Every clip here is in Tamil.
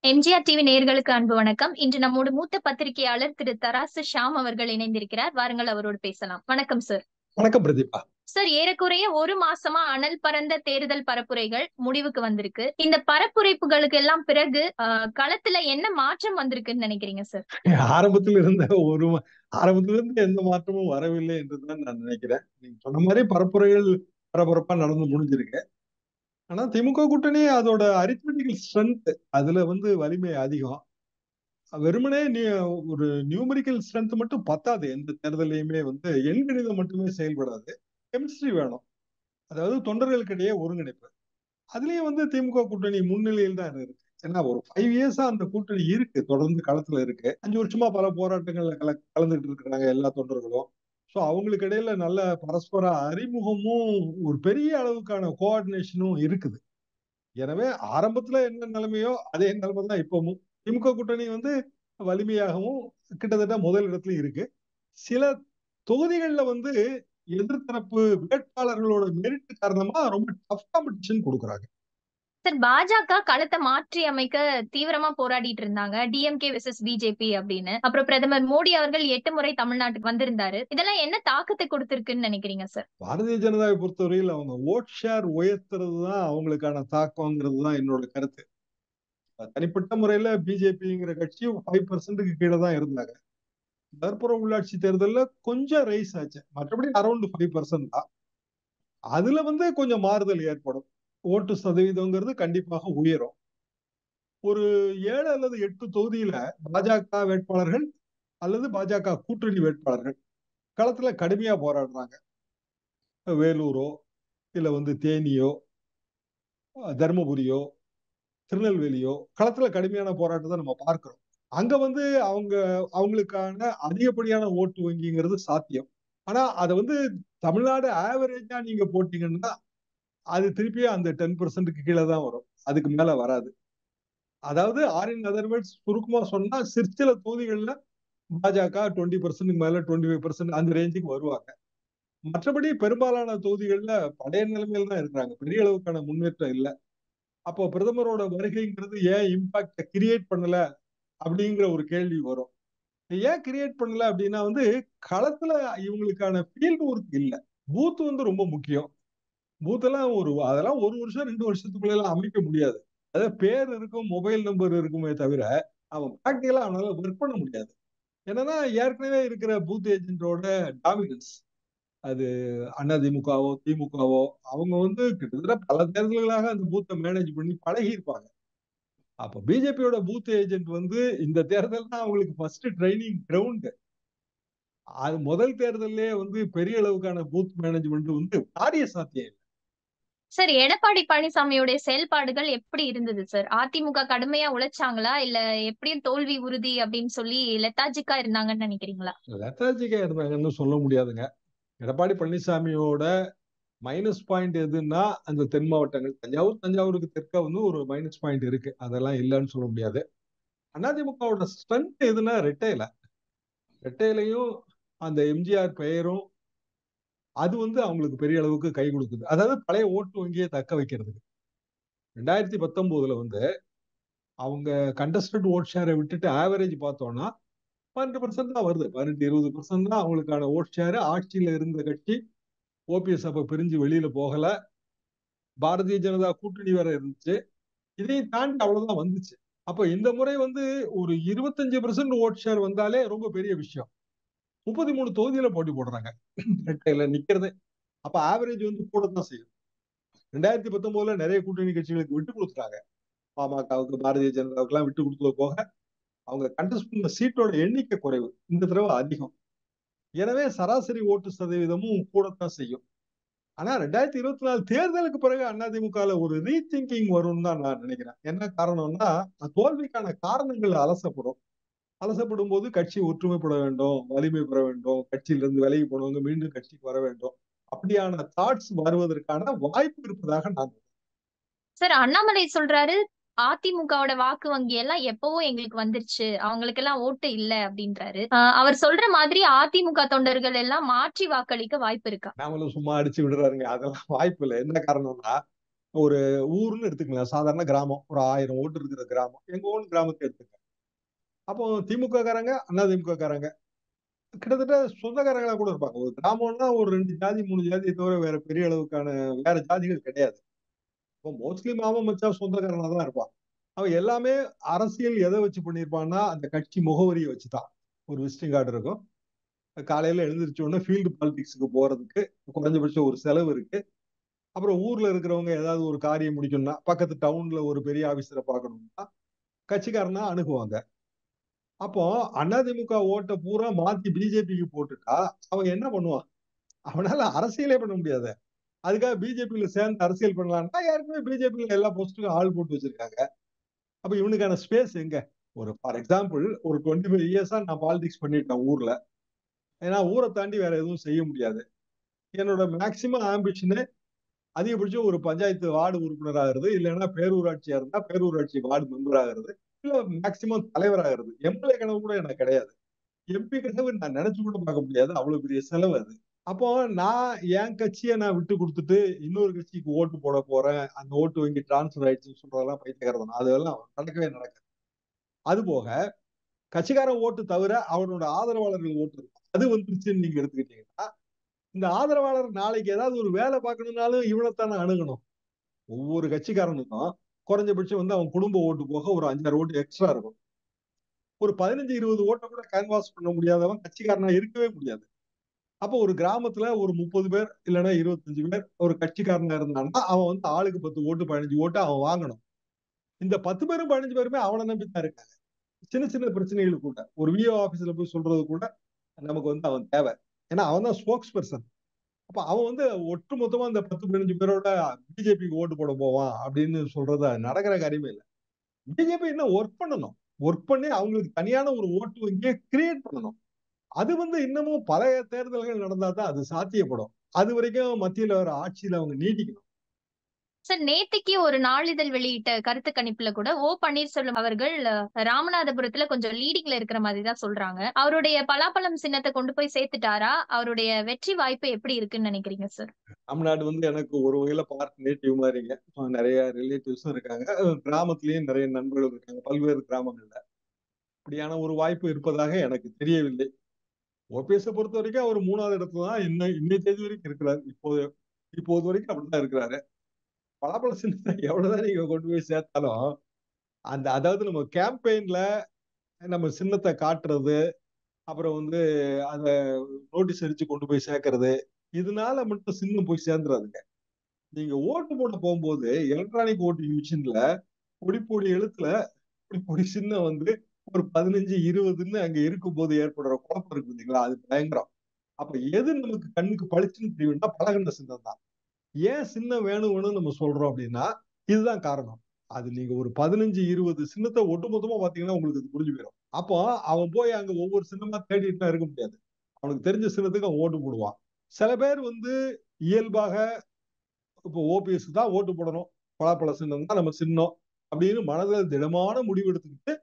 எம்ஜிஆர் டிவி நேயர்களுக்கு அன்பு வணக்கம் இன்று நம்மோடு மூத்த பத்திரிகையாளர் திரு தராசு ஷாம் அவர்கள் இணைந்திருக்கிறார் வாருங்கள் அவரோடு பேசலாம் வணக்கம் சார் வணக்கம் பிரதீபா சார் ஏறக்குறைய ஒரு மாசமா அனல் பறந்த தேர்தல் பரப்புரைகள் முடிவுக்கு வந்திருக்கு இந்த பரப்புரைப்புகளுக்கு எல்லாம் பிறகு ஆஹ், களத்துல என்ன மாற்றம் வந்திருக்குன்னு நினைக்கிறீங்க சார் ஆரம்பத்தில் இருந்த ஒரு ம- ஆரம்பத்துல இருந்து எந்த மாற்றமும் வரவில்லை என்றுதான் நான் நினைக்கிறேன் நீங்க சொன்ன மாதிரி பரப்புரைகள் பரபரப்பா நடந்து முடிஞ்சிருக்கு ஆனா திமுக கூட்டணி அதோட அரித்மெட்டிக்கல் ஸ்ட்ரென்த் அதுல வந்து வலிமை அதிகம் வெறுமனே நீ ஒரு நியூமரிக்கல் ஸ்ட்ரென்த் மட்டும் பத்தாது எந்த தேர்தலையுமே வந்து எண்கணிதம் மட்டுமே செயல்படாது கெமிஸ்ட்ரி வேணும் அதாவது தொண்டர்களுக்கிடையே ஒருங்கிணைப்பு அதுலயும் வந்து திமுக கூட்டணி முன்னிலையில் தான் இருக்கு ஏன்னா ஒரு ஃபைவ் இயர்ஸா அந்த கூட்டணி இருக்கு தொடர்ந்து களத்துல இருக்கு அஞ்சு வருஷமா பல போராட்டங்கள்ல கல கலந்துட்டு இருக்கிறாங்க எல்லா தொண்டர்களும் ஸோ அவங்களுக்கு இடையில நல்ல பரஸ்பர அறிமுகமும் ஒரு பெரிய அளவுக்கான கோஆர்டினேஷனும் இருக்குது எனவே ஆரம்பத்துல என்ன நிலைமையோ அதே நிலைமை தான் இப்பவும் திமுக கூட்டணி வந்து வலிமையாகவும் கிட்டத்தட்ட முதல் இடத்துல இருக்கு சில தொகுதிகளில் வந்து எதிர்த்தரப்பு வேட்பாளர்களோட மெரிட் காரணமா ரொம்ப டஃப் காம்படிஷன் கொடுக்குறாங்க சார் பாஜக களத்தை மாற்றி அமைக்க தீவிரமா போராடிட்டு இருந்தாங்க டிஎம்கே வெர்சஸ் பிஜேபி அப்படின்னு அப்புறம் பிரதமர் மோடி அவர்கள் எட்டு முறை தமிழ்நாட்டுக்கு வந்திருந்தாரு இதெல்லாம் என்ன தாக்கத்தை கொடுத்திருக்குன்னு நினைக்கிறீங்க சார் பாரதிய ஜனதாவை பொறுத்தவரையில் அவங்க ஓட் ஷேர் உயர்த்துறது தான் அவங்களுக்கான தாக்கங்கிறது தான் என்னோட கருத்து தனிப்பட்ட முறையில பிஜேபிங்கிற கட்சி ஃபைவ் பர்சன்ட்டுக்கு கீழே தான் இருந்தாங்க நகர்ப்புற உள்ளாட்சி தேர்தலில் கொஞ்சம் ரைஸ் ஆச்சு மற்றபடி அரௌண்ட் ஃபைவ் பர்சன்ட் தான் அதுல வந்து கொஞ்சம் மாறுதல் ஏற்படும் ஓட்டு சதவீதங்கிறது கண்டிப்பாக உயரும் ஒரு ஏழு அல்லது எட்டு தொகுதியில பாஜக வேட்பாளர்கள் அல்லது பாஜக கூட்டணி வேட்பாளர்கள் களத்துல கடுமையா போராடுறாங்க வேலூரோ இல்ல வந்து தேனியோ அஹ் தருமபுரியோ திருநெல்வேலியோ களத்துல கடுமையான போராட்டத்தை நம்ம பார்க்கிறோம் அங்க வந்து அவங்க அவங்களுக்கான அதிகப்படியான ஓட்டு வங்கிங்கிறது சாத்தியம் ஆனா அதை வந்து தமிழ்நாடு ஆவரேஜா நீங்க போட்டீங்கன்னா அது திருப்பியும் அந்த டென் பர்சன்ட்டுக்கு கீழே தான் வரும் அதுக்கு மேல வராது அதாவது ஆர் இன் அதர் வேர்ட்ஸ் சுருக்கமா சொன்னா சிற்சில தொகுதிகள்ல பாஜக டுவெண்ட்டி பர்சன்ட்டுக்கு மேல டுவெண்ட்டி ஃபைவ் பர்சன்ட் அந்த ரேஞ்சுக்கு வருவாங்க மற்றபடி பெரும்பாலான தொகுதிகள்ல பழைய நிலைமையில தான் இருக்கிறாங்க பெரிய அளவுக்கான முன்னேற்றம் இல்லை அப்போ பிரதமரோட வருகைங்கிறது ஏன் இம்பாக்ட கிரியேட் பண்ணல அப்படிங்கிற ஒரு கேள்வி வரும் ஏன் கிரியேட் பண்ணல அப்படின்னா வந்து களத்துல இவங்களுக்கான ஃபீல்டு ஒர்க் இல்லை பூத் வந்து ரொம்ப முக்கியம் பூத் எல்லாம் ஒரு அதெல்லாம் ஒரு வருஷம் ரெண்டு வருஷத்துக்குள்ள எல்லாம் அமைக்க முடியாது அதாவது பேர் இருக்கும் மொபைல் நம்பர் இருக்குமே தவிர அவன் ப்ராக்டிக்கலா அவனால ஒர்க் பண்ண முடியாது என்னன்னா ஏற்கனவே இருக்கிற பூத் ஏஜென்டோட டாமினன்ஸ் அது அதிமுகவோ திமுகவோ அவங்க வந்து கிட்டத்தட்ட பல தேர்தல்களாக அந்த பூத்தை மேனேஜ் பண்ணி பழகி இருப்பாங்க அப்ப பிஜேபியோட பூத் ஏஜென்ட் வந்து இந்த தேர்தல் தான் அவங்களுக்கு ஃபர்ஸ்ட் ட்ரைனிங் கிரவுண்ட் அது முதல் தேர்தல்லே வந்து பெரிய அளவுக்கான பூத் மேனேஜ்மெண்ட் வந்து காரிய சாத்தியம் இல்லை சார் எடப்பாடி பழனிசாமியோட செயல்பாடுகள் எப்படி இருந்தது சார் அதிமுக கடுமையா உழைச்சாங்களா இல்ல எப்படியும் தோல்வி உறுதி அப்படின்னு சொல்லி லெத்தாஜிக்கா இருந்தாங்கன்னு நினைக்கிறீங்களா லெத்தாஜிக்கா இருந்தாங்கன்னு சொல்ல முடியாதுங்க எடப்பாடி பழனிசாமியோட மைனஸ் பாயிண்ட் எதுன்னா அந்த தென் மாவட்டங்கள் தஞ்சாவூர் தஞ்சாவூருக்கு தெற்க வந்து ஒரு மைனஸ் பாயிண்ட் இருக்கு அதெல்லாம் இல்லைன்னு சொல்ல முடியாது அதிமுகவோட ஸ்ட்ரென்த் எதுனா ரெட்டையில ரெட்டையிலையும் அந்த எம்ஜிஆர் பெயரும் அது வந்து அவங்களுக்கு பெரிய அளவுக்கு கை கொடுக்குது அதாவது பழைய ஓட்டு வங்கியை தக்க வைக்கிறதுக்கு ரெண்டாயிரத்தி பத்தொன்பதுல வந்து அவங்க கண்டஸ்டட் ஓட் ஷேரை விட்டுட்டு ஆவரேஜ் பார்த்தோம்னா பன்னெண்டு பர்சன்ட் தான் வருது பன்னெண்டு இருபது பர்சன்ட் தான் அவங்களுக்கான ஓட் ஷேர் ஆட்சியில இருந்த கட்சி ஓபிஎஸ் அப்ப பிரிஞ்சு வெளியில போகல பாரதிய ஜனதா கூட்டணி வேற இருந்துச்சு இதையும் தாண்டி அவ்வளவுதான் வந்துச்சு அப்ப இந்த முறை வந்து ஒரு இருபத்தஞ்சு பெர்சன்ட் ஓட் ஷேர் வந்தாலே ரொம்ப பெரிய விஷயம் முப்பத்தி மூணு தொகுதியில போட்டி போடுறாங்க ரெட்டையில நிக்கிறது அப்ப ஆவரேஜ் வந்து கூட தான் செய்யும் ரெண்டாயிரத்தி பத்தொன்பதுல நிறைய கூட்டணி கட்சிகளுக்கு விட்டு கொடுத்துட்டாங்க பாமகவுக்கு பாரதிய ஜனதாவுக்கு எல்லாம் விட்டு கொடுத்தது போக அவங்க கண்டஸ்ட் பண்ண சீட்டோட எண்ணிக்கை குறைவு இந்த தடவை அதிகம் எனவே சராசரி ஓட்டு சதவீதமும் கூடத்தான் செய்யும் ஆனா ரெண்டாயிரத்தி இருபத்தி நாலு தேர்தலுக்கு பிறகு அதிமுகல ஒரு ரீதிங்கிங் வரும்னு தான் நான் நினைக்கிறேன் என்ன காரணம்னா தோல்விக்கான காரணங்கள் அலசப்படும் அலசப்படும் போது கட்சி ஒற்றுமைப்பட வேண்டும் வலிமை பெற வேண்டும் கட்சியிலிருந்து விலகி போனவங்க மீண்டும் கட்சிக்கு வர வேண்டும் அப்படியான தாட்ஸ் வருவதற்கான வாய்ப்பு இருப்பதாக நான் சார் அண்ணாமலை சொல்றாரு அதிமுகவோட வாக்கு வங்கி எல்லாம் எப்பவோ எங்களுக்கு வந்துருச்சு அவங்களுக்கு எல்லாம் ஓட்டு இல்ல அப்படின்றாரு ஆஹ் அவர் சொல்ற மாதிரி அதிமுக தொண்டர்கள் எல்லாம் மாற்றி வாக்களிக்க வாய்ப்பு இருக்கா நாமளும் சும்மா அடிச்சு விடுறாருங்க அதெல்லாம் வாய்ப்பு இல்லை என்ன காரணம்னா ஒரு ஊர்னு எடுத்துக்கலாம் சாதாரண கிராமம் ஒரு ஆயிரம் ஓட்டு இருக்கிற கிராமம் எங்க ஓன் கிராமத்தை எடுத்துக்க அப்போ திமுக காரங்க அண்ணா திமுக காரங்க கிட்டத்தட்ட சொந்தக்காரங்களா கூட இருப்பாங்க ஒரு கிராமம்னா ஒரு ரெண்டு ஜாதி மூணு ஜாதியை தவிர வேற பெரிய அளவுக்கான வேற ஜாதிகள் கிடையாது இப்போ மோஸ்ட்லி மாமா மச்சா சொந்தக்காரனா தான் இருப்பான் அவன் எல்லாமே அரசியல் எதை வச்சு பண்ணியிருப்பான்னா அந்த கட்சி முகவரியை வச்சுதான் ஒரு விசிட்டிங் கார்டு இருக்கும் காலையில எழுந்திரிச்ச உடனே ஃபீல்டு பாலிடிக்ஸுக்கு போறதுக்கு குறைஞ்சபட்சம் ஒரு செலவு இருக்கு அப்புறம் ஊர்ல இருக்கிறவங்க ஏதாவது ஒரு காரியம் முடிக்கணும்னா பக்கத்து டவுன்ல ஒரு பெரிய ஆபீசரை பார்க்கணும்னா கட்சிக்காரனா அணுகுவாங்க அப்போ அதிமுக ஓட்டை பூரா மாத்தி பிஜேபிக்கு போட்டுட்டா அவன் என்ன பண்ணுவான் அவனால அரசியலே பண்ண முடியாது அதுக்காக பிஜேபியில சேர்ந்து அரசியல் பண்ணலாம்னா ஏற்கனவே பிஜேபியில எல்லா போஸ்ட்டுக்கும் ஆள் போட்டு வச்சிருக்காங்க அப்ப இவனுக்கான ஸ்பேஸ் எங்க ஒரு ஃபார் எக்ஸாம்பிள் ஒரு டுவெண்ட்டி ஃபைவ் இயர்ஸா நான் பாலிடிக்ஸ் பண்ணிட்டேன் ஊர்ல ஏன்னா ஊரை தாண்டி வேற எதுவும் செய்ய முடியாது என்னோட மேக்சிமம் ஆம்பிஷனு அதிகபட்சம் ஒரு பஞ்சாயத்து வார்டு உறுப்பினர் ஆகிறது இல்லைன்னா பேரூராட்சியா இருந்தா பேரூராட்சி வார்டு மெம்பர் ஆகிறது இல்ல மேக்சிமம் தலைவர் ஆகிறது எம்எல்ஏ கனவு கூட எனக்கு கிடையாது எம்பி கனவு நான் நினைச்சு கூட பார்க்க முடியாது அவ்வளவு பெரிய செலவு அது அப்போ நான் என் கட்சியை நான் விட்டு கொடுத்துட்டு இன்னொரு கட்சிக்கு ஓட்டு போட போறேன் அந்த ஓட்டு வங்கி டிரான்ஸ்பர் ஆயிடுச்சுன்னு சொல்றதெல்லாம் பைத்தியக்காரதான் அதெல்லாம் நடக்கவே நடக்காது அது போக கட்சிக்காரன் ஓட்டு தவிர அவனோட ஆதரவாளர்கள் ஓட்டு இருக்கும் அது வந்துருச்சுன்னு நீங்க எடுத்துக்கிட்டீங்கன்னா இந்த ஆதரவாளர் நாளைக்கு ஏதாவது ஒரு வேலை பார்க்கணும்னாலும் இவனைத்தானே அணுகணும் ஒவ்வொரு கட்சிக்காரனுக்கும் குறைஞ்சபட்சம் வந்து அவன் குடும்ப ஓட்டு போக ஒரு அஞ்சாறு ஓட்டு எக்ஸ்ட்ரா இருக்கும் ஒரு பதினஞ்சு இருபது ஓட்டை கூட கேன்வாஸ் பண்ண முடியாதவன் கட்சிக்காரனா இருக்கவே முடியாது அப்போ ஒரு கிராமத்துல ஒரு முப்பது பேர் இல்லைன்னா இருபத்தஞ்சு பேர் ஒரு கட்சிக்காரனா இருந்தான்னா அவன் வந்து ஆளுக்கு பத்து ஓட்டு பதினஞ்சு ஓட்டு அவன் வாங்கணும் இந்த பத்து பேரும் பதினஞ்சு பேருமே அவனை நம்பி தான் இருக்காங்க சின்ன சின்ன பிரச்சனைகள் கூட ஒரு விஓ ஆபீஸ்ல போய் சொல்றது கூட நமக்கு வந்து அவன் தேவை ஏன்னா அவன் தான் ஸ்போக்ஸ் பர்சன் அப்ப அவன் வந்து ஒட்டு மொத்தமா இந்த பத்து பதினஞ்சு பேரோட பிஜேபிக்கு ஓட்டு போட போவான் அப்படின்னு சொல்றது நடக்கிற காரியமே இல்லை பிஜேபி என்ன ஒர்க் பண்ணணும் ஒர்க் பண்ணி அவங்களுக்கு தனியான ஒரு ஓட்டு வங்கியை கிரியேட் பண்ணணும் அது வந்து இன்னமும் பல தேர்தல்கள் நடந்தா தான் அது சாத்தியப்படும் அது வரைக்கும் மத்தியில வர ஆட்சியில அவங்க நீட்டிக்கணும் சார் நேத்திக்கு ஒரு நாளிதழ் வெளியிட்ட கருத்து கணிப்புல கூட ஓ பன்னீர்செல்வம் அவர்கள் ராமநாதபுரத்துல கொஞ்சம் லீடிங்ல இருக்கிற மாதிரி தான் சொல்றாங்க அவருடைய பலாப்பழம் சின்னத்தை கொண்டு போய் சேர்த்துட்டாரா அவருடைய வெற்றி வாய்ப்பு எப்படி இருக்குன்னு நினைக்கிறீங்க சார் தமிழ்நாடு வந்து எனக்கு ஒரு வகையில பார்ட் நேட்டிவ் மாதிரிங்க நிறைய ரிலேட்டிவ்ஸும் இருக்காங்க கிராமத்திலயும் நிறைய நண்பர்கள் இருக்காங்க பல்வேறு கிராமங்கள்ல இப்படியான ஒரு வாய்ப்பு இருப்பதாக எனக்கு தெரியவில்லை ஓபிஎஸ் பொறுத்த வரைக்கும் அவர் மூணாவது இடத்துல தான் இன்னும் இன்னை தேதி வரைக்கும் இருக்கிறார் இப்போது இப்போது வரைக்கும் அப்படிதான் இருக்கிறாரு பலாப்பழ சின்னத்தை எவ்வளவுதான் நீங்க கொண்டு போய் சேர்த்தாலும் அந்த அதாவது நம்ம கேம்பெயின்ல நம்ம சின்னத்தை காட்டுறது அப்புறம் வந்து அத நோட்டீஸ் அடிச்சு கொண்டு போய் சேர்க்கறது இதனால மட்டும் சின்னம் போய் சேர்ந்துடாதுங்க நீங்க ஓட்டு போட போகும்போது எலக்ட்ரானிக் ஓட்டிங் மிஷின்ல பொடி பொடி எழுத்துல பொடி பொடி சின்னம் வந்து ஒரு பதினஞ்சு இருபதுன்னு அங்க இருக்கும் போது ஏற்படுற குழப்பம் இருக்கு இல்லைங்களா அது பயங்கரம் அப்ப எது நமக்கு கண்ணுக்கு பளிச்சுன்னு தெரியும்னா பழகண்ட சின்னம் தான் ஏன் சின்னம் வேணும் வேணும்னு நம்ம சொல்றோம் அப்படின்னா இதுதான் காரணம் அது நீங்க ஒரு பதினஞ்சு இருபது சின்னத்தை ஒட்டுமொத்தமா பாத்தீங்கன்னா உங்களுக்கு அது புரிஞ்சு போயிடும் அப்போ அவன் போய் அங்க ஒவ்வொரு சின்னமா தேடிட்டு இருக்க முடியாது அவனுக்கு தெரிஞ்ச சின்னத்துக்கு அவன் ஓட்டு போடுவான் சில பேர் வந்து இயல்பாக இப்போ ஓபிஎஸ் தான் ஓட்டு போடணும் பலாப்பழ சின்னம் தான் நம்ம சின்னம் அப்படின்னு மனதில் திடமான முடிவு எடுத்துக்கிட்டு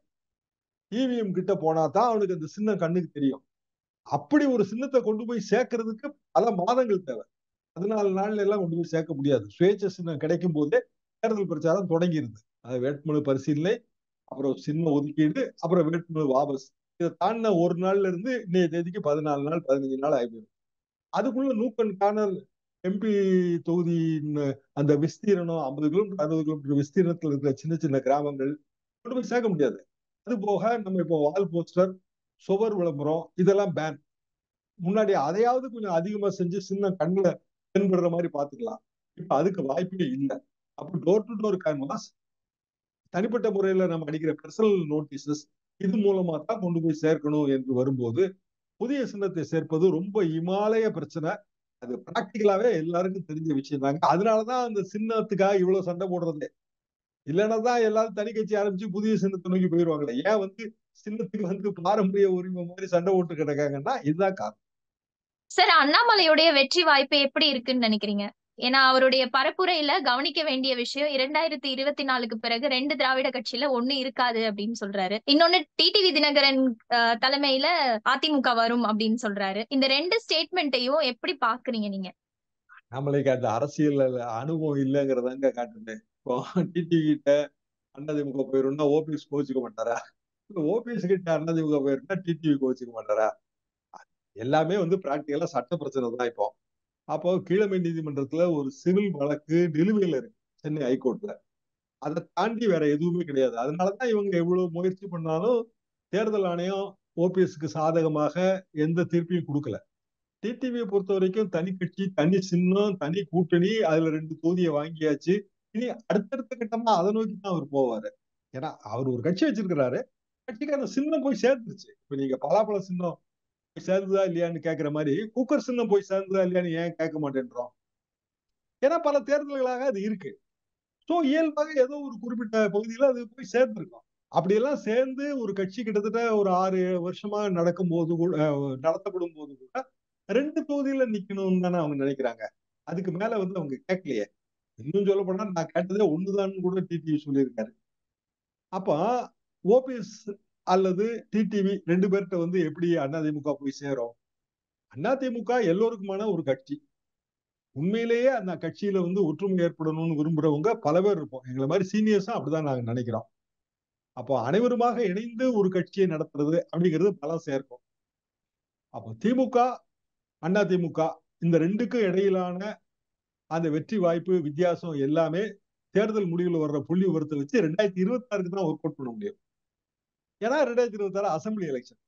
இவிஎம் கிட்ட போனா தான் அவனுக்கு அந்த சின்னம் கண்ணுக்கு தெரியும் அப்படி ஒரு சின்னத்தை கொண்டு போய் சேர்க்கறதுக்கு பல மாதங்கள் தேவை பதினாலு நாள்ல எல்லாம் கொண்டு போய் சேர்க்க முடியாது சுயேட்சை சின்னம் கிடைக்கும் போதே தேர்தல் பிரச்சாரம் தொடங்கிருது அது வேட்புமனு பரிசீலனை அப்புறம் சின்ன ஒதுக்கீடு அப்புறம் வேட்புமனு வாபஸ் இதை தாண்டின ஒரு நாள்ல இருந்து இன்னைய தேதிக்கு பதினாலு நாள் பதினஞ்சு நாள் ஆகிடும் அதுக்குள்ள நூக்கன் காணல் எம்பி தொகுதியின் அந்த விஸ்தீரணம் ஐம்பது கிலோமீட்டர் அறுபது கிலோமீட்டர் விஸ்தீரணத்தில் இருக்கிற சின்ன சின்ன கிராமங்கள் கொண்டு போய் சேர்க்க முடியாது அது போக நம்ம இப்போ வால் போஸ்டர் சுவர் விளம்பரம் இதெல்லாம் பேன் முன்னாடி அதையாவது கொஞ்சம் அதிகமா செஞ்சு சின்ன கண்ணுல தென்படுற மாதிரி பாத்துக்கலாம் இப்ப அதுக்கு வாய்ப்பே இல்லை அப்போ டோர் டு டோர் கேன்வாஸ் தனிப்பட்ட முறையில நம்ம அடிக்கிற பர்சனல் நோட்டீசஸ் இது மூலமா தான் கொண்டு போய் சேர்க்கணும் என்று வரும்போது புதிய சின்னத்தை சேர்ப்பது ரொம்ப இமாலய பிரச்சனை அது பிராக்டிக்கலாவே எல்லாருக்கும் தெரிஞ்ச விஷயம் தாங்க அதனாலதான் அந்த சின்னத்துக்காக இவ்வளவு சண்டை போடுறது இல்லைன்னா தான் எல்லாரும் தனி கட்சி ஆரம்பிச்சு புதிய சின்னத்தை நோக்கி போயிடுவாங்களே ஏன் வந்து சின்னத்துக்கு வந்து பாரம்பரிய உரிமை மாதிரி சண்டை போட்டு கிடக்காங்கன்னா இதுதான் காரணம் சார் அண்ணாமலையுடைய வெற்றி வாய்ப்பு எப்படி இருக்குன்னு நினைக்கிறீங்க ஏன்னா அவருடைய பரப்புரையில கவனிக்க வேண்டிய விஷயம் இரண்டாயிரத்தி இருபத்தி நாலுக்கு பிறகு ரெண்டு திராவிட கட்சியில ஒண்ணு இருக்காது அப்படின்னு சொல்றாரு இன்னொன்னு டிடிவி தினகரன் தலைமையில அதிமுக வரும் அப்படின்னு சொல்றாரு இந்த ரெண்டு ஸ்டேட்மெண்ட்டையும் எப்படி பாக்குறீங்க நீங்க நம்மளுக்கு அந்த அரசியல் அனுபவம் இல்லைங்கிறதாங்க காட்டுது இப்போ டிடிவி கிட்ட அதிமுக போயிருந்தா ஓபிஎஸ் கோச்சுக்க மாட்டாரா ஓபிஎஸ் கிட்ட அதிமுக போயிருந்தா டிடிவி கோச்சுக்க மாட்டாரா எல்லாமே வந்து பிராக்டிகலா சட்ட பிரச்சனை தான் இப்போ அப்போ கீழமை நீதிமன்றத்துல ஒரு சிவில் வழக்கு நிலுவையில் இருக்கு சென்னை ஹைகோர்ட்ல அதை தாண்டி வேற எதுவுமே கிடையாது அதனாலதான் இவங்க எவ்வளவு முயற்சி பண்ணாலும் தேர்தல் ஆணையம் ஓபிஎஸ்க்கு சாதகமாக எந்த தீர்ப்பையும் கொடுக்கல டிடிவியை பொறுத்த வரைக்கும் தனி கட்சி தனி சின்னம் தனி கூட்டணி அதுல ரெண்டு தொகுதியை வாங்கியாச்சு இனி அடுத்தடுத்த கட்டமா அதை நோக்கி தான் அவர் போவாரு ஏன்னா அவர் ஒரு கட்சி வச்சிருக்கிறாரு கட்சிக்கான சின்னம் போய் சேர்ந்துருச்சு இப்ப நீங்க பலாப்பழ சின்னம் போய் சேர்ந்துதா இல்லையான்னு கேக்குற மாதிரி குக்கர் சின்னம் போய் சேர்ந்துதா இல்லையான்னு ஏன் கேட்க மாட்டேன்றோம் ஏன்னா பல தேர்தல்களாக அது இருக்கு சோ இயல்பாக ஏதோ ஒரு குறிப்பிட்ட பகுதியில அது போய் சேர்ந்திருக்கும் அப்படியெல்லாம் சேர்ந்து ஒரு கட்சி கிட்டத்தட்ட ஒரு ஆறு வருஷமா நடக்கும் போது கூட நடத்தப்படும் போது கூட ரெண்டு தொகுதியில நிக்கணும்னு தானே அவங்க நினைக்கிறாங்க அதுக்கு மேல வந்து அவங்க கேட்கலையே இன்னும் சொல்ல போனா நான் கேட்டதே ஒண்ணுதான் கூட டிடிவி சொல்லியிருக்காரு அப்ப ஓபிஎஸ் அல்லது டிடிவி ரெண்டு பேர்கிட்ட வந்து எப்படி அதிமுக போய் சேரும் அதிமுக எல்லோருக்குமான ஒரு கட்சி உண்மையிலேயே அந்த கட்சியில வந்து ஒற்றுமை ஏற்படணும்னு விரும்புறவங்க பல பேர் இருப்போம் எங்களை மாதிரி சீனியர்ஸும் அப்படிதான் நாங்க நினைக்கிறோம் அப்போ அனைவருமாக இணைந்து ஒரு கட்சியை நடத்துறது அப்படிங்கிறது பலம் சேர்க்கும் அப்போ திமுக அண்ணா திமுக இந்த ரெண்டுக்கும் இடையிலான அந்த வெற்றி வாய்ப்பு வித்தியாசம் எல்லாமே தேர்தல் முடிவில் வர்ற புள்ளி விவரத்தை வச்சு ரெண்டாயிரத்தி இருபத்தி ஆறுக்கு தான் ஒர்க் அவுட் பண்ண முடியும் ஏன்னா ரெண்டாயிரத்தி இருபத்தி ஆறு அசம்பிளி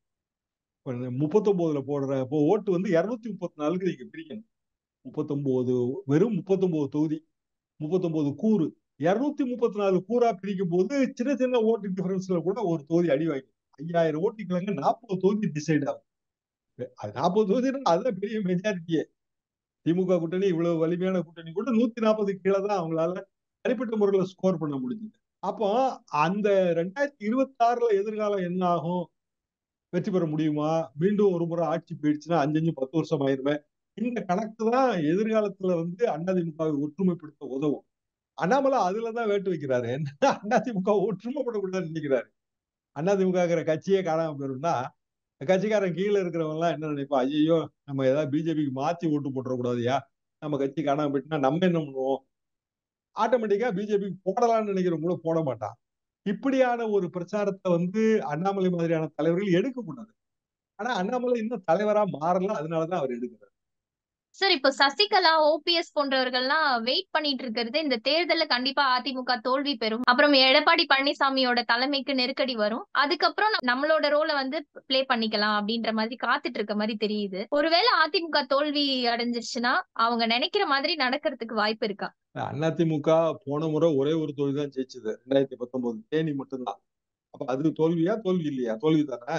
எலெக்ஷன் முப்பத்தொன்பதுல போடுற இப்போ ஓட்டு வந்து இருநூத்தி முப்பத்தி நாலுக்கு நீங்க பிரிக்கணும் முப்பத்தொன்பது வெறும் முப்பத்தொன்பது தொகுதி முப்பத்தொன்பது கூறு இருநூத்தி முப்பத்தி நாலு கூறா பிரிக்கும் போது சின்ன சின்ன ஓட்டு டிஃபரன்ஸ்ல கூட ஒரு தொகுதி அடி வாங்கி ஐயாயிரம் ஓட்டுக்கலங்க நாற்பது தொகுதி டிசைட் ஆகும் அது நாற்பது தொகுதி அதுதான் பெரிய மெஜாரிட்டியே திமுக கூட்டணி இவ்வளவு வலிமையான கூட்டணி கூட நூத்தி நாற்பது கீழே தான் அவங்களால தனிப்பட்ட முறையில ஸ்கோர் பண்ண முடிஞ்சது அப்போ அந்த ரெண்டாயிரத்தி இருபத்தி ஆறுல எதிர்காலம் என்ன ஆகும் வெற்றி பெற முடியுமா மீண்டும் ஒரு முறை ஆட்சி போயிடுச்சுன்னா அஞ்சு அஞ்சு பத்து வருஷம் ஆயிருமே இந்த கணக்கு தான் எதிர்காலத்துல வந்து அதிமுகவை ஒற்றுமைப்படுத்த உதவும் அண்ணாமலை அதுலதான் வேட்டு வைக்கிறாரு என்ன அதிமுக ஒற்றுமைப்படக்கூடாதுன்னு நினைக்கிறாரு அதிமுகங்கிற கட்சியே காணாம போயிரும்னா கட்சிக்காரன் கீழே இருக்கிறவங்க எல்லாம் என்ன நினைப்பா ஐயோ நம்ம ஏதாவது பிஜேபிக்கு மாத்தி ஓட்டு போட்டுறக்கூடாதுயா நம்ம கட்சி காணாம போயிட்டுனா நம்ம என்ன பண்ணுவோம் ஆட்டோமேட்டிக்கா பிஜேபிக்கு போடலாம்னு நினைக்கிறவங்க கூட போட மாட்டான் இப்படியான ஒரு பிரச்சாரத்தை வந்து அண்ணாமலை மாதிரியான தலைவர்கள் எடுக்கக்கூடாது ஆனா அண்ணாமலை இன்னும் தலைவரா மாறல அதனாலதான் அவர் எடுக்கிறார் சார் இப்போ சசிகலா ஓபிஎஸ் போன்றவர்கள்லாம் வெயிட் பண்ணிட்டு இருக்கிறது இந்த தேர்தல்ல கண்டிப்பா அதிமுக தோல்வி பெறும் அப்புறம் எடப்பாடி பழனிசாமியோட தலைமைக்கு நெருக்கடி வரும் அதுக்கப்புறம் நம்மளோட ரோலை வந்து பிளே பண்ணிக்கலாம் அப்படின்ற மாதிரி காத்துட்டு இருக்க மாதிரி தெரியுது ஒருவேளை அதிமுக தோல்வி அடைஞ்சிருச்சுன்னா அவங்க நினைக்கிற மாதிரி நடக்கிறதுக்கு வாய்ப்பு இருக்கா அதிமுக போன முறை ஒரே ஒரு தோல்வி தான் ஜெயிச்சது ரெண்டாயிரத்தி பத்தொன்பது தேனி மட்டும்தான் அப்ப அது தோல்வியா தோல்வி இல்லையா தோல்வி தானே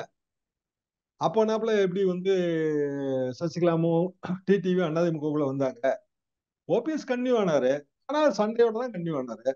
அப்போ நாப்புல எப்படி வந்து சசிகலாமும் டிடிவி அதிமுகக்குள்ள வந்தாங்க ஓபிஎஸ் கன்னியூ ஆனாரு ஆனா சண்டையோட தான் கன்னியூ ஆனாரு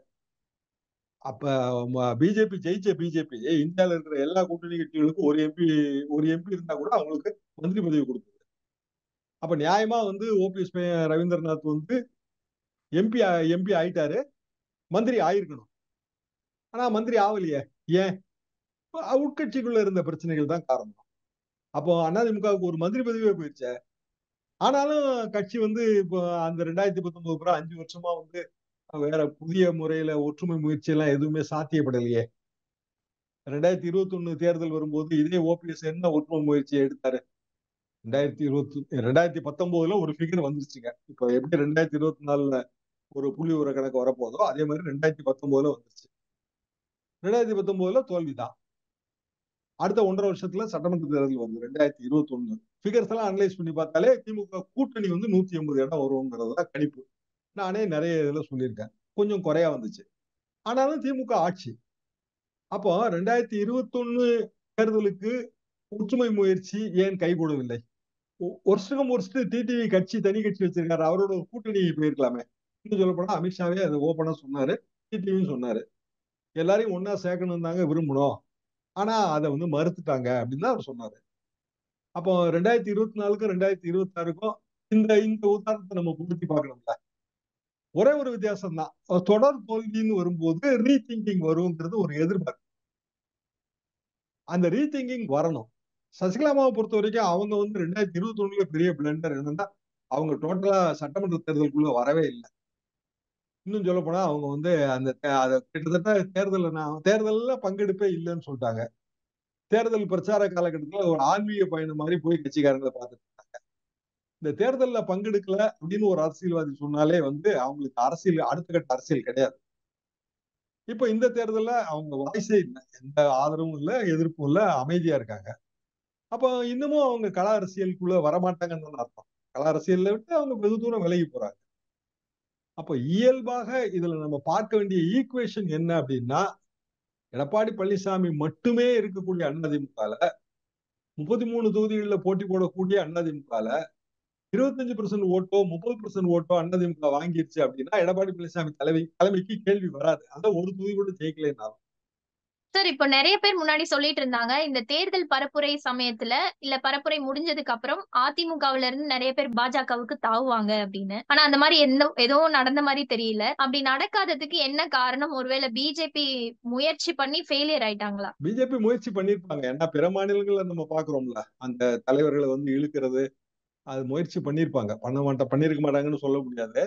அப்ப பிஜேபி ஜெயிச்ச பிஜேபி இந்தியாவில் இருக்கிற எல்லா கூட்டணி கட்சிகளுக்கும் ஒரு எம்பி ஒரு எம்பி இருந்தா கூட அவங்களுக்கு மந்திரி பதவி கொடுத்தது அப்ப நியாயமா வந்து ஓபிஎஸ் ரவீந்திரநாத் வந்து எம்பி எம்பி ஆயிட்டாரு மந்திரி ஆயிருக்கணும் ஆனா மந்திரி ஆகலையே ஏன் உட்கட்சிக்குள்ள இருந்த பிரச்சனைகள் தான் காரணம் அப்போ அதிமுகவுக்கு ஒரு மந்திரி பதவியே போயிடுச்சே ஆனாலும் கட்சி வந்து இப்போ அந்த ரெண்டாயிரத்தி பத்தொன்பது அப்புறம் அஞ்சு வருஷமா வந்து வேற புதிய முறையில ஒற்றுமை முயற்சி எல்லாம் எதுவுமே சாத்தியப்படலையே ரெண்டாயிரத்தி இருபத்தி ஒண்ணு தேர்தல் வரும்போது இதே ஓபிஎஸ் என்ன ஒற்றுமை முயற்சியை எடுத்தாரு ரெண்டாயிரத்தி இருபத்தி ரெண்டாயிரத்தி பத்தொன்பதுல ஒரு ஃபிகர் வந்துருச்சுங்க இப்போ எப்படி ரெண்டாயிரத்தி இருபத்தி நாலுல ஒரு புள்ளி உர கணக்கு வரப்போதோ அதே மாதிரி ரெண்டாயிரத்தி பத்தொன்பதுல வந்துருச்சு ரெண்டாயிரத்தி பத்தொன்பதுல தோல்விதான் அடுத்த ஒன்றரை வருஷத்துல சட்டமன்ற தேர்தல் வருது ரெண்டாயிரத்தி இருபத்தி ஒண்ணு ஃபிகர்ஸ் எல்லாம் அனலைஸ் பண்ணி பார்த்தாலே திமுக கூட்டணி வந்து நூத்தி எண்பது இடம் வருங்கிறது தான் கணிப்பு நானே நிறைய இதுல சொல்லியிருக்கேன் கொஞ்சம் குறையா வந்துச்சு ஆனாலும் திமுக ஆட்சி அப்போ ரெண்டாயிரத்தி இருபத்தி ஒண்ணு தேர்தலுக்கு ஒற்றுமை முயற்சி ஏன் கைகூடவில்லை வருஷம் வருஷத்துக்கு டிடிவி கட்சி தனி கட்சி வச்சிருக்காரு அவரோட ஒரு கூட்டணி போயிருக்கலாமே இன்னும் சொல்ல போனா அமித்ஷாவே அதை ஓப்பனா சொன்னாரு டிடிவியும் சொன்னாரு எல்லாரையும் ஒன்னா சேர்க்கணும் தாங்க விரும்பணும் ஆனா அதை வந்து மறுத்துட்டாங்க அப்படின்னு தான் அவர் சொன்னாரு அப்போ ரெண்டாயிரத்தி இருபத்தி நாலுக்கும் ரெண்டாயிரத்தி இருபத்தி ஆறுக்கும் இந்த இந்த உதாரணத்தை நம்ம பூர்த்தி பார்க்கணும்ல ஒரே ஒரு வித்தியாசம் தான் தொடர் தோல்வின்னு வரும்போது ரீதிங்கிங் வருங்கிறது ஒரு எதிர்பார்ப்பு அந்த ரீதிங்கிங் வரணும் சசிகலாமாவை பொறுத்த வரைக்கும் அவங்க வந்து ரெண்டாயிரத்தி இருபத்தி ஒண்ணுல பெரிய பிளண்டர் என்னன்னா அவங்க டோட்டலா சட்டமன்ற தேர்தலுக்குள்ள வரவே இல்லை இன்னும் சொல்ல போனா அவங்க வந்து அந்த தே- அத கிட்டத்தட்ட தேர்தல்ல நான் தேர்தல்ல பங்கெடுப்பே இல்லைன்னு சொல்லிட்டாங்க தேர்தல் பிரச்சார காலகட்டத்துல ஒரு ஆன்மீக பயணம் மாதிரி போய் கட்சிக்காரங்களை பார்த்துட்டு இருந்தாங்க இந்த தேர்தல்ல பங்கெடுக்கல அப்படின்னு ஒரு அரசியல்வாதி சொன்னாலே வந்து அவங்களுக்கு அரசியல் அடுத்த கட்ட அரசியல் கிடையாது இப்ப இந்த தேர்தல்ல அவங்க வாய்ஸே இல்லை எந்த ஆதரவும் இல்லை எதிர்ப்பும் இல்லை அமைதியா இருக்காங்க அப்ப இன்னமும் அவங்க கள அரசியலுக்குள்ள வரமாட்டாங்கன்னு தான் அர்த்தம் கள அரசியல்ல விட்டு அவங்க வெகு தூரம் விலகி போறாங்க அப்ப இயல்பாக இதுல நம்ம பார்க்க வேண்டிய ஈக்குவேஷன் என்ன அப்படின்னா எடப்பாடி பழனிசாமி மட்டுமே இருக்கக்கூடிய அதிமுகல முப்பத்தி மூணு தொகுதிகளில் போட்டி போடக்கூடிய அதிமுகல இருபத்தஞ்சு பெர்சன்ட் ஓட்டோ முப்பது பெர்சன்ட் ஓட்டோ அதிமுக வாங்கிருச்சு அப்படின்னா எடப்பாடி பழனிசாமி தலைமை தலைமைக்கு கேள்வி வராது அதான் ஒரு தொகுதி கூட ஜெயிக்கலைன்னாலும் சார் இப்போ நிறைய பேர் முன்னாடி சொல்லிட்டு இருந்தாங்க இந்த தேர்தல் பரப்புரை சமயத்துல இல்ல பரப்புரை முடிஞ்சதுக்கு அப்புறம் அதிமுகவுல இருந்து நிறைய பேர் பாஜகவுக்கு தாவுவாங்க அப்படின்னு ஆனா அந்த மாதிரி எந்த எதுவும் நடந்த மாதிரி தெரியல அப்படி நடக்காததுக்கு என்ன காரணம் ஒருவேளை பிஜேபி முயற்சி பண்ணி ஃபெயிலியர் ஆயிட்டாங்களா பிஜேபி முயற்சி பண்ணிருப்பாங்க ஏன்னா பிற மாநிலங்கள்ல நம்ம பாக்குறோம்ல அந்த தலைவர்களை வந்து இழுக்கிறது அது முயற்சி பண்ணிருப்பாங்க பண்ண மாட்டா பண்ணிருக்க மாட்டாங்கன்னு சொல்ல முடியாது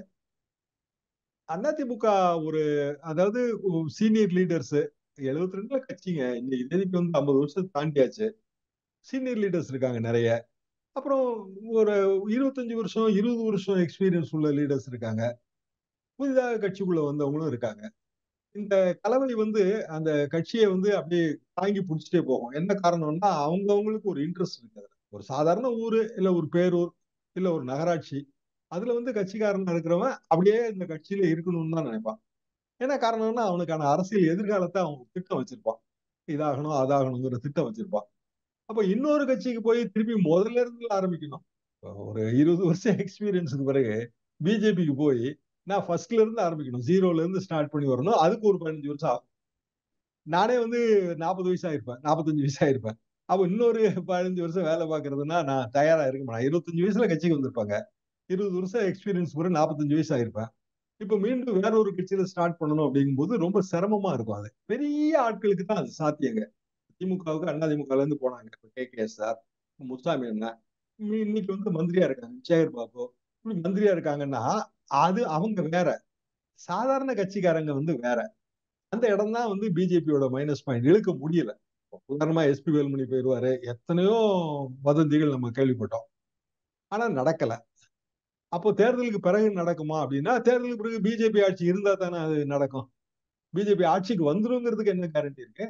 அதிமுக ஒரு அதாவது சீனியர் லீடர்ஸ் எழுபத்தி ரெண்டுல கட்சிங்க இன்னைக்கு தேதிக்கு வந்து ஐம்பது வருஷம் தாண்டியாச்சு சீனியர் லீடர்ஸ் இருக்காங்க நிறைய அப்புறம் ஒரு இருபத்தஞ்சு வருஷம் இருபது வருஷம் எக்ஸ்பீரியன்ஸ் உள்ள லீடர்ஸ் இருக்காங்க புதிதாக கட்சிக்குள்ள வந்தவங்களும் இருக்காங்க இந்த கலவை வந்து அந்த கட்சியை வந்து அப்படியே தாங்கி பிடிச்சிட்டே போகும் என்ன காரணம்னா அவங்கவுங்களுக்கு ஒரு இன்ட்ரெஸ்ட் இருக்குது ஒரு சாதாரண ஊரு இல்ல ஒரு பேரூர் இல்ல ஒரு நகராட்சி அதுல வந்து கட்சிக்காரனா இருக்கிறவன் அப்படியே இந்த கட்சியில இருக்கணும்னு தான் நினைப்பான் என்ன காரணம்னா அவனுக்கான அரசியல் எதிர்காலத்தை அவன் திட்டம் வச்சிருப்பான் இதாகணும் அதாகணுங்கிற திட்டம் வச்சிருப்பான் அப்ப இன்னொரு கட்சிக்கு போய் திருப்பி முதல்ல இருந்து ஆரம்பிக்கணும் ஒரு இருபது வருஷம் எக்ஸ்பீரியன்ஸுக்கு பிறகு பிஜேபிக்கு போய் நான் ஃபர்ஸ்ட்ல இருந்து ஆரம்பிக்கணும் ஜீரோல இருந்து ஸ்டார்ட் பண்ணி வரணும் அதுக்கு ஒரு பதினஞ்சு வருஷம் ஆகும் நானே வந்து நாற்பது வயசு ஆயிருப்பேன் நாற்பத்தஞ்சு வயசு ஆயிருப்பேன் அப்போ இன்னொரு பதினஞ்சு வருஷம் வேலை பார்க்கறதுன்னா நான் தயாரா இருக்க மாட்டேன் இருபத்தஞ்சு வயசுல கட்சிக்கு வந்திருப்பாங்க இருபது வருஷம் எக்ஸ்பீரியன்ஸ் பிறகு நாற்பத்தஞ்சு வயசு ஆயிருப்பேன் இப்ப மீண்டும் வேற ஒரு கட்சியில ஸ்டார்ட் பண்ணணும் அப்படிங்கும்போது ரொம்ப சிரமமா இருக்கும் அது பெரிய ஆட்களுக்கு தான் அது சாத்தியங்க திமுகவுக்கு அண்ணா திமுகல இருந்து போனாங்க கே கே எஸ் சார் முஸ்தாமி அண்ணா இன்னைக்கு வந்து மந்திரியா இருக்காங்க சேகர் பாபு இப்படி மந்திரியா இருக்காங்கன்னா அது அவங்க வேற சாதாரண கட்சிக்காரங்க வந்து வேற அந்த இடம் தான் வந்து பிஜேபியோட மைனஸ் பாயிண்ட் இழுக்க முடியல உதாரணமா எஸ்பி வேலுமணி போயிடுவாரு எத்தனையோ வதந்திகள் நம்ம கேள்விப்பட்டோம் ஆனா நடக்கல அப்போ தேர்தலுக்கு பிறகு நடக்குமா அப்படின்னா தேர்தலுக்கு பிறகு பிஜேபி ஆட்சி இருந்தா தானே அது நடக்கும் பிஜேபி ஆட்சிக்கு வந்துருங்கிறதுக்கு என்ன கேரண்டி இருக்கு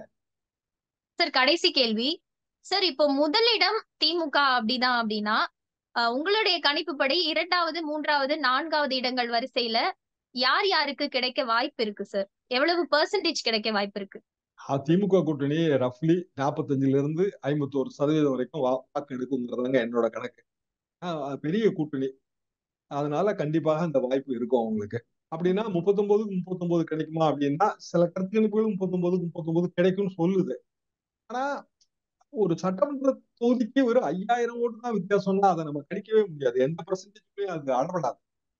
சார் கடைசி கேள்வி சார் இப்போ முதலிடம் திமுக அப்படிதான் அப்படின்னா உங்களுடைய கணிப்புப்படி இரண்டாவது மூன்றாவது நான்காவது இடங்கள் வரிசையில யார் யாருக்கு கிடைக்க வாய்ப்பு இருக்கு சார் எவ்வளவு பெர்சன்டேஜ் கிடைக்க வாய்ப்பு இருக்கு திமுக கூட்டணி ரஃப்லி நாற்பத்தஞ்சுல இருந்து ஐம்பத்தோரு சதவீதம் வரைக்கும் வாக்கு எடுக்குங்கிறதாங்க என்னோட கணக்கு பெரிய கூட்டணி அதனால கண்டிப்பாக அந்த வாய்ப்பு இருக்கும் அவங்களுக்கு அப்படின்னா முப்பத்தொன்பதுக்கு முப்பத்தொன்பது கிடைக்குமா அப்படின்னா சில கருத்துக்கணிப்புகள் முப்பத்தொன்பதுக்கு முப்பத்தொன்பது கிடைக்கும்னு சொல்லுது ஆனா ஒரு சட்டமன்ற தொகுதிக்கு ஒரு ஐயாயிரம் ஓட்டு தான் வித்தியாசம்னா அதை நம்ம கணிக்கவே முடியாது எந்த பர்சன்டேஜுமே அது அளவிடாது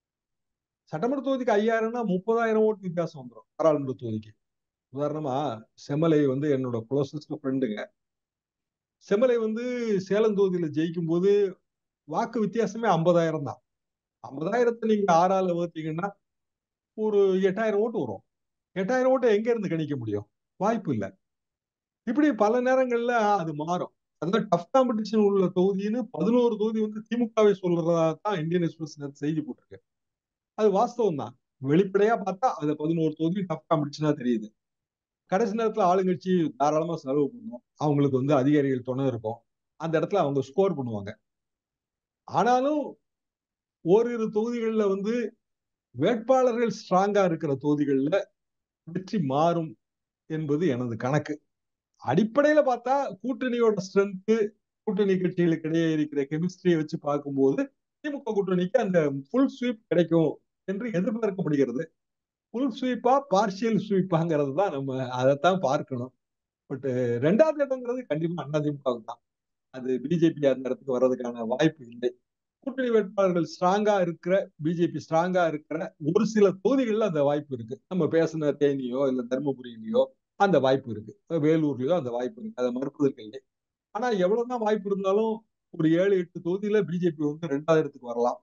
சட்டமன்ற தொகுதிக்கு ஐயாயிரம்னா முப்பதாயிரம் ஓட்டு வித்தியாசம் வந்துடும் பாராளுமன்ற தொகுதிக்கு உதாரணமா செம்மலை வந்து என்னோட க்ளோசஸ்ட் ஃப்ரெண்டுங்க செம்மலை வந்து சேலம் தொகுதியில ஜெயிக்கும் போது வாக்கு வித்தியாசமே ஐம்பதாயிரம் தான் ஐம்பதாயிரத்தை நீங்க ஆறால வகுத்தீங்கன்னா ஒரு எட்டாயிரம் ஓட்டு வரும் எட்டாயிரம் ஓட்டை எங்க இருந்து கணிக்க முடியும் வாய்ப்பு இல்லை இப்படி பல நேரங்கள்ல அது மாறும் அதாவது டஃப் காம்படிஷன் உள்ள தொகுதின்னு பதினோரு தொகுதி வந்து திமுகவை சொல்றதா தான் இந்தியன் எக்ஸ்பிரஸ் செய்தி போட்டிருக்கு அது வாஸ்தவம் தான் வெளிப்படையா பார்த்தா அது பதினோரு தொகுதி டஃப் காம்படிஷனா தெரியுது கடைசி நேரத்துல ஆளுங்கட்சி தாராளமா செலவு பண்ணும் அவங்களுக்கு வந்து அதிகாரிகள் துணை இருக்கும் அந்த இடத்துல அவங்க ஸ்கோர் பண்ணுவாங்க ஆனாலும் ஓரிரு தொகுதிகளில் வந்து வேட்பாளர்கள் ஸ்ட்ராங்கா இருக்கிற தொகுதிகளில் வெற்றி மாறும் என்பது எனது கணக்கு அடிப்படையில பார்த்தா கூட்டணியோட ஸ்ட்ரென்த்து கூட்டணி கட்சிகளுக்கு இடையே இருக்கிற கெமிஸ்ட்ரியை வச்சு பார்க்கும்போது திமுக கூட்டணிக்கு அந்த ஃபுல் ஸ்வீப் கிடைக்கும் என்று எதிர்பார்க்கப்படுகிறது ஃபுல் ஸ்வீப்பா பார்ஷியல் ஸ்வீப்பாங்கிறது தான் நம்ம அதைத்தான் பார்க்கணும் பட் ரெண்டாவது இடங்கிறது கண்டிப்பா அதிமுக தான் அது பிஜேபி அந்த இடத்துக்கு வர்றதுக்கான வாய்ப்பு இல்லை கூட்டணி வேட்பாளர்கள் ஸ்ட்ராங்கா இருக்கிற பிஜேபி ஸ்ட்ராங்கா இருக்கிற ஒரு சில தொகுதிகளில் அந்த வாய்ப்பு இருக்கு நம்ம பேசின தேனியோ இல்ல தருமபுரியிலையோ அந்த வாய்ப்பு இருக்கு வேலூர்லயோ அந்த வாய்ப்பு இருக்கு அதை மறுப்பதற்கு இல்லை ஆனா எவ்வளவுதான் வாய்ப்பு இருந்தாலும் ஒரு ஏழு எட்டு தொகுதியில பிஜேபி வந்து ரெண்டாவது இடத்துக்கு வரலாம்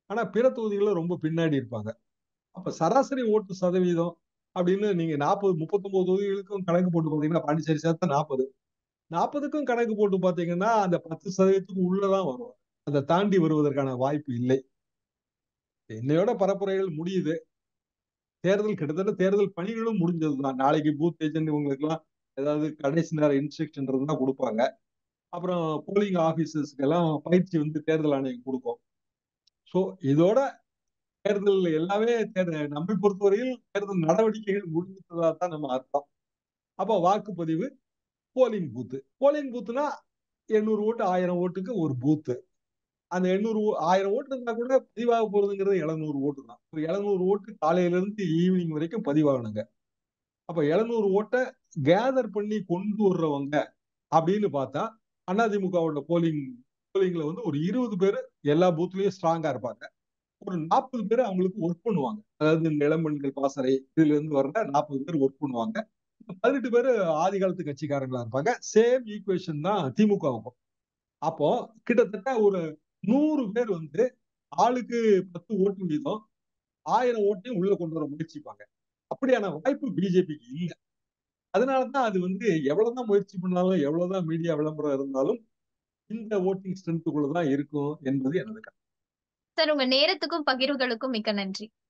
ஆனா பிற தொகுதிகள்ல ரொம்ப பின்னாடி இருப்பாங்க அப்ப சராசரி ஓட்டு சதவீதம் அப்படின்னு நீங்க நாற்பது முப்பத்தொன்பது தொகுதிகளுக்கும் கணக்கு போட்டு பாத்தீங்கன்னா பாண்டிச்சேரி சேர்த்தா நாற்பது நாற்பதுக்கும் கணக்கு போட்டு பாத்தீங்கன்னா அந்த பத்து சதவீதத்துக்கு உள்ளதான் வரும் அதை தாண்டி வருவதற்கான வாய்ப்பு இல்லை என்னையோட பரப்புரைகள் முடியுது தேர்தல் கிட்டத்தட்ட தேர்தல் பணிகளும் முடிஞ்சதுதான் நாளைக்கு பூத் ஏஜென்ட் இவங்களுக்கு எல்லாம் ஏதாவது கடைசி நேர இன்ஸ்ட்ரக்ஷன் இருந்தா கொடுப்பாங்க அப்புறம் போலிங் ஆபீசர்ஸ்க்கு எல்லாம் பயிற்சி வந்து தேர்தல் ஆணையம் கொடுக்கும் சோ இதோட தேர்தல் எல்லாமே தேர்தல் நம்மை பொறுத்தவரையில் தேர்தல் நடவடிக்கைகள் முடிந்ததா தான் நம்ம அர்த்தம் அப்ப வாக்குப்பதிவு போலிங் பூத்து போலிங் பூத்துனா எண்ணூறு ஓட்டு ஆயிரம் ஓட்டுக்கு ஒரு பூத்து அந்த எண்ணூறு ஆயிரம் ஓட்டு இருந்தா கூட பதிவாக போறதுங்கிறது எழுநூறு ஓட்டு தான் ஒரு எழுநூறு ஓட்டு காலையில இருந்து ஈவினிங் வரைக்கும் பதிவாகணுங்க அப்ப எழுநூறு ஓட்டை கேதர் பண்ணி கொண்டு வர்றவங்க அப்படின்னு பார்த்தா அதிமுகவோட போலிங் போலிங்ல வந்து ஒரு இருபது பேர் எல்லா பூத்லயும் ஸ்ட்ராங்கா இருப்பாங்க ஒரு நாற்பது பேர் அவங்களுக்கு ஒர்க் பண்ணுவாங்க அதாவது இந்த இளம்பெண்கள் பாசறை இதுல இருந்து வர்ற நாற்பது பேர் ஒர்க் பண்ணுவாங்க பதினெட்டு பேர் ஆதி காலத்து கட்சிக்காரங்களா இருப்பாங்க சேம் ஈக்குவேஷன் தான் திமுகவுக்கும் அப்போ கிட்டத்தட்ட ஒரு நூறு பேர் வந்து ஆளுக்கு பத்து ஓட்டு வீதம் ஆயிரம் ஓட்டையும் உள்ள கொண்டு வர முயற்சிப்பாங்க அப்படியான வாய்ப்பு பிஜேபிக்கு இல்லை அதனாலதான் அது வந்து எவ்வளவுதான் முயற்சி பண்ணாலும் எவ்வளவுதான் மீடியா விளம்பரம் இருந்தாலும் இந்த ஓட்டிங் ஸ்ட்ரென்த்துக்குள்ளதான் இருக்கும் என்பது எனது கருத்து சார் உங்க நேரத்துக்கும் பகிர்வுகளுக்கும் மிக்க நன்றி